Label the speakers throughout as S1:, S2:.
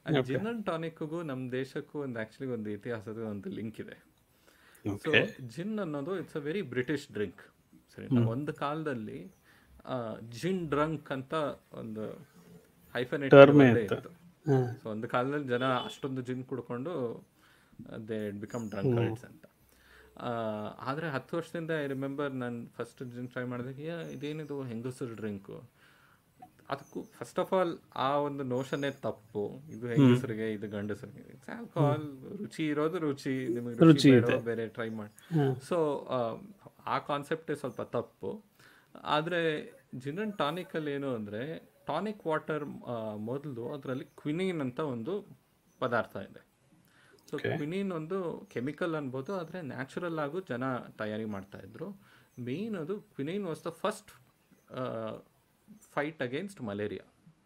S1: ಜಿನ್ and ಟಾನಿಕ್ಗೂ ನಮ್ಮ ದೇಶಕ್ಕೂ ಒಂದು ಆ್ಯಕ್ಚುಲಿ ಒಂದು ಇತಿಹಾಸದ ಒಂದು ಲಿಂಕ್ ಇದೆ ಸೊ
S2: ಓಕೆ
S1: ಜಿನ್ ಅನ್ನೋದು it's a very British drink ಸರಿ ಒಂದು ಕಾಲದಲ್ಲಿ ಜಿನ್ ಡ್ರಂಕ್ ಅಂತ ಒಂದು ಹೈಫನೇಟ್ ಇತ್ತು
S2: ಹಾಂ
S1: ಸೊ ಒಂದು ಕಾಲದಲ್ಲಿ ಜನ ಅಷ್ಟೊಂದು ಜಿನ್ ಕುಡ್ಕೊಂಡು ದೇ ಬಿಕಮ್ ಡ್ರಂಕರ್ಡ್ಸ್ ಅಂತ ಆ, ಆದ್ರೆ ಹತ್ತು ವರ್ಷದಿಂದ ಐ ರಿಮೆಂಬರ್ ನಾನು ಫಸ್ಟ್ ಜಿನ್ ಟ್ರೈ ಮಾಡಿದಾಗ "ಯಾ, ಇದೇನಿದು ಹೆಂಗಸರು ಡ್ರಿಂಕು ಅದಕ್ಕೂ ಫಸ್ಟ್ ಆಫ್ ಆಲ್ ಆ ಒಂದು ನೋಷನ್ನೇ ತಪ್ಪು ಇದು ಹೆಂಗಸರಿಗೆ ಇದು ಗಂಡಸರಿಗೆ ಇಟ್ಸ್ ಆಲ್ಕೋಹಾಲ್ ರುಚಿ ಇರೋದು ರುಚಿ ನಿಮಗೆ ರುಚಿ ಬೇಡೋ ಬೇರೆ ಟ್ರೈ ಮಾಡಿ ಸೊ ಆ ಕಾನ್ಸೆಪ್ಟೇ ಸ್ವಲ್ಪ ತಪ್ಪು ಆದರೆ ಜಿನ್ ಅಂಡ್ ಟಾನಿಕಲ್ಲಿ ಏನು ಅಂದರೆ ಟಾನಿಕ್ ವಾಟರ್ ಮೊದಲು ಅದರಲ್ಲಿ ಕ್ವಿನೀನ್ ಅಂತ ಒಂದು ಪದಾರ್ಥ ಇದೆ ಸೊ ಕ್ವಿನೀನ್ ಒಂದು ಕೆಮಿಕಲ್ ಅನ್ಬೋದು ಆದರೆ ನ್ಯಾಚುರಲ್ ಆಗು ಜನ ತಯಾರಿ ಮಾಡ್ತಾ ಇದ್ರು ಮೇನ್ ಅದು quinine was the first fight against malaria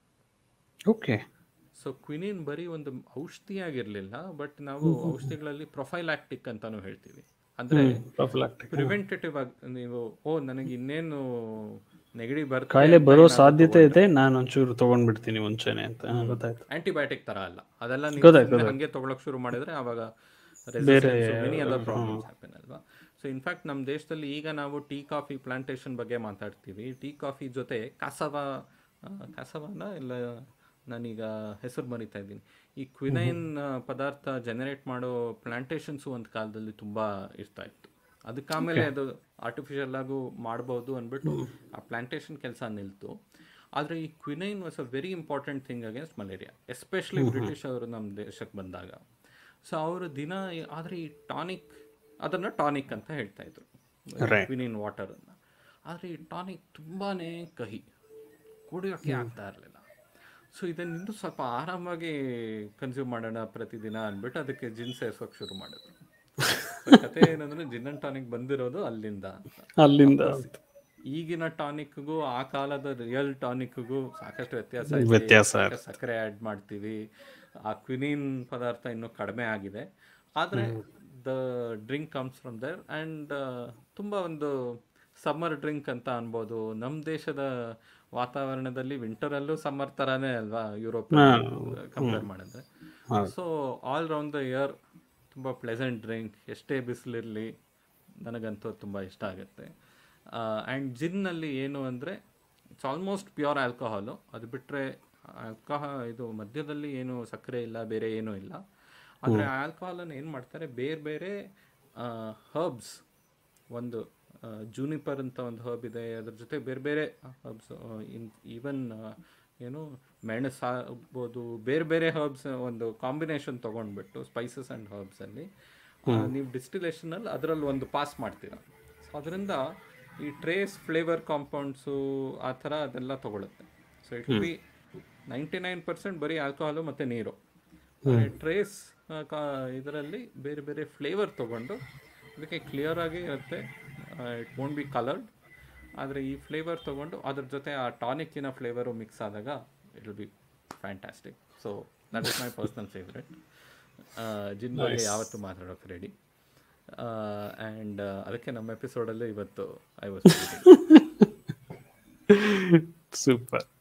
S2: okay
S1: so quinine ಬರೀ ಒಂದು ಔಷಧಿಯಾಗಿರ್ಲಿಲ್ಲ ಬಟ್ ನಾವು ಔಷಧಿಗಳಲ್ಲಿ ಪ್ರೊಫೈಲಾಕ್ಟಿಕ್ ಅಂತಾನು ಹೇಳ್ತೀವಿ ಅಂದ್ರೆ
S2: ಪ್ರೊಫಿಲಾಕ್ಟಿಕ್
S1: ಪ್ರಿವೆಂಟೇಟಿವ್ ಆಗಿ ನೀವು ಓ ನನಗೆ ಇನ್ನೇನು ನೆಗಡಿ ಬರ್ತದೆ
S2: ಕಾಯಿಲೆ ಬರೋ ಸಾಧ್ಯತೆ ಇದೆ ನಾನು ಒಂಚೂರು ತಗೊಂಡ್ಬಿಡ್ತೀನಿ ಮುಂಚೆನೆ ಅಂತ ಹಾ, ಗೊತ್ತಾಯ್ತು
S1: ಆಂಟಿಬಯೋಟಿಕ್ ತರ ಅಲ್ಲ ಅದೆಲ್ಲ ನೀವು ಸುಮ್ನೆ ಹಂಗೆ ತಗೊಳಕ್ ಶುರು ಮಾಡಿದ್ರೆ ಅವಾಗ ಮೆನಿ ಅದರ್ ಪ್ರಾಬ್ಲಮ್ಸ್ ಹ್ಯಾಪನ್ ಅಲ್ವಾ ಸೊ ಇನ್ಫ್ಯಾಕ್ಟ್ ನಮ್ಮ ದೇಶದಲ್ಲಿ ಈಗ ನಾವು ಟೀ ಕಾಫಿ ಪ್ಲಾಂಟೇಶನ್ ಬಗ್ಗೆ ಮಾತಾಡ್ತೀವಿ ಟೀ ಕಾಫಿ ಜೊತೆ ಕಾಸವ ಆ, ಕಾಸವನ ಇಲ್ಲ ನಾನೀಗ ಹೆಸರು ಮರಿತಾ ಇದ್ದೀನಿ ಈ ಕ್ವಿನೈನ್ ಪದಾರ್ಥ ಜನರೇಟ್ ಮಾಡೋ ಪ್ಲಾಂಟೇಶನ್ಸು ಒಂದು ಕಾಲದಲ್ಲಿ ತುಂಬಾ ಇರ್ತಾ ಇತ್ತು ಅದಕ್ಕೆ ಆಮೇಲೆ ಅದು ಆರ್ಟಿಫಿಷಿಯಲ್ ಆಗು ಮಾಡ್ಬೋದು ಅಂದ್ಬಿಟ್ಟು ಆ ಪ್ಲಾಂಟೇಶನ್ ಕೆಲಸ ನಿಲ್ತು ಆದರೆ ಈ quinine was a very important thing against malaria especially British ಅವರು ನಮ್ಮ ದೇಶಕ್ಕೆ ಬಂದಾಗ ಸೊ ಅವರು ದಿನ ಆದರೆ ಈ ಟಾನಿಕ್ ಅದನ್ನು ಟಾನಿಕ್ ಅಂತ ಹೇಳ್ತಾ ಇದ್ರು
S2: Right.
S1: ಕ್ವಿನಿನ್ ವಾಟರನ್ನು ಆದರೆ ಈ ಟಾನಿಕ್ ತುಂಬಾ ಕಹಿ ಕುಡಿಯೋಕ್ಕೆ ಆಗ್ತಾ ಇರಲಿಲ್ಲ ಸೊ ಇದನ್ನ ಇನ್ನೂ ಸ್ವಲ್ಪ ಆರಾಮಾಗಿ ಕನ್ಸ್ಯೂಮ್ ಮಾಡೋಣ ಪ್ರತಿದಿನ ಅಂದ್ಬಿಟ್ಟು ಅದಕ್ಕೆ ಜಿನ್ ಸೇರ್ಸೋಕೆ ಶುರು ಮಾಡಿದ್ರು So, ಕತೆ ಏನಂದ್ರೆ ಜಿನ್ ಅಂಡ್ ಟಾನಿಕ್ ಬಂದಿರೋದು ಅಲ್ಲಿಂದ ಅಂತ
S2: ಅಲ್ಲಿಂದ
S1: ಈಗಿನ ಟಾನಿಕ್ಗೂ ಆ ಕಾಲದ ರಿಯಲ್ ಟಾನಿಕ್ಗೂ ಸಾಕಷ್ಟು ವ್ಯತ್ಯಾಸ ಇದೆ
S2: ವ್ಯತ್ಯಾಸ
S1: ಸಾಕಷ್ಟು ಸಕ್ಕರೆ ಆ್ಯಡ್ ಮಾಡ್ತೀವಿ ಆ ಕ್ವಿನಿನ್ ಪದಾರ್ಥ ಇನ್ನೂ ಕಡಿಮೆ ಆಗಿದೆ ಆದರೆ the drink comes from there and ತುಂಬ ಒಂದು ಸಮ್ಮರ್ ಡ್ರಿಂಕ್ ಅಂತ ಅನ್ಬೋದು ನಮ್ಮ ದೇಶದ ವಾತಾವರಣದಲ್ಲಿ ವಿಂಟರಲ್ಲೂ ಸಮ್ಮರ್ ಥರನೇ ಅಲ್ವಾ ಯುರೋಪ್ ಕಂಪೇರ್ ಮಾಡಿದ್ರೆ so all round the year ತುಂಬ ಪ್ಲೆಸೆಂಟ್ ಡ್ರಿಂಕ್ ಎಷ್ಟೇ ಬಿಸಿಲಿರಲಿ ನನಗಂತೂ ತುಂಬ ಇಷ್ಟ ಆಗುತ್ತೆ ಆ್ಯಂಡ್ ಜಿನ್ನಲ್ಲಿ ಏನು ಅಂದರೆ ಇಟ್ಸ್ ಆಲ್ಮೋಸ್ಟ್ ಪ್ಯೂರ್ ಆಲ್ಕೋಹಾಲು ಅದು ಬಿಟ್ಟರೆ ಆಲ್ಕೋಹಾ ಇದು ಮಧ್ಯದಲ್ಲಿ ಏನು ಸಕ್ಕರೆ ಇಲ್ಲ ಬೇರೆ ಏನೂ ಇಲ್ಲ ಆದರೆ ಆಲ್ಕೋಹಾಲನ್ನು ಏನು ಮಾಡ್ತಾರೆ ಬೇರೆ ಬೇರೆ ಹರ್ಬ್ಸ್ ಒಂದು ಜೂನಿಪರ್ ಅಂತ ಒಂದು ಹರ್ಬ್ ಇದೆ ಅದ್ರ ಜೊತೆ ಬೇರೆ ಬೇರೆ ಹರ್ಬ್ಸ್ ಇನ್ ಈವನ್ ಏನು ಮೆಣಸು ಆಗ್ಬೋದು ಬೇರೆ ಬೇರೆ ಹರ್ಬ್ಸ್ ಒಂದು ಕಾಂಬಿನೇಷನ್ ತೊಗೊಂಡ್ಬಿಟ್ಟು ಸ್ಪೈಸಸ್ ಆ್ಯಂಡ್ ಹರ್ಬ್ಸಲ್ಲಿ ನೀವು ಡಿಸ್ಟಿಲೇಷನಲ್ಲಿ ಅದರಲ್ಲಿ ಒಂದು ಪಾಸ್ ಮಾಡ್ತೀರಾ ಸೊ ಅದರಿಂದ ಈ ಟ್ರೇಸ್ ಫ್ಲೇವರ್ ಕಾಂಪೌಂಡ್ಸು ಆ ಥರ ಅದೆಲ್ಲ ತಗೊಳುತ್ತೆ so it be ninety nine percent ಬರೀ ಆಲ್ಕೋಹಾಲು ಮತ್ತು ನೀರು ಟ್ರೇಸ್ ಇದರಲ್ಲಿ ಬೇರೆ ಬೇರೆ ಫ್ಲೇವರ್ ತೊಗೊಂಡು ಅದಕ್ಕೆ ಕ್ಲಿಯರ್ ಆಗಿ ಇರುತ್ತೆ ಇಟ್ ವೋಂಟ್ ಬಿ ಕಲರ್ಡ್ ಆದರೆ ಈ ಫ್ಲೇವರ್ ತೊಗೊಂಡು ಅದ್ರ ಜೊತೆ ಆ ಟಾನಿಕ್ಕಿನ ಫ್ಲೇವರು ಮಿಕ್ಸ್ ಆದಾಗ it will be fantastic so that is my personal favourite gin ಬಗ್ಗೆ ಯಾವತ್ತೂ ಮಾತಾಡೋಕೆ ರೆಡಿ ಆ್ಯಂಡ್ ಅದಕ್ಕೆ ನಮ್ಮ ಎಪಿಸೋಡಲ್ಲೇ ಇವತ್ತು ಐ ವಾಸ್
S2: ಸೂಪರ್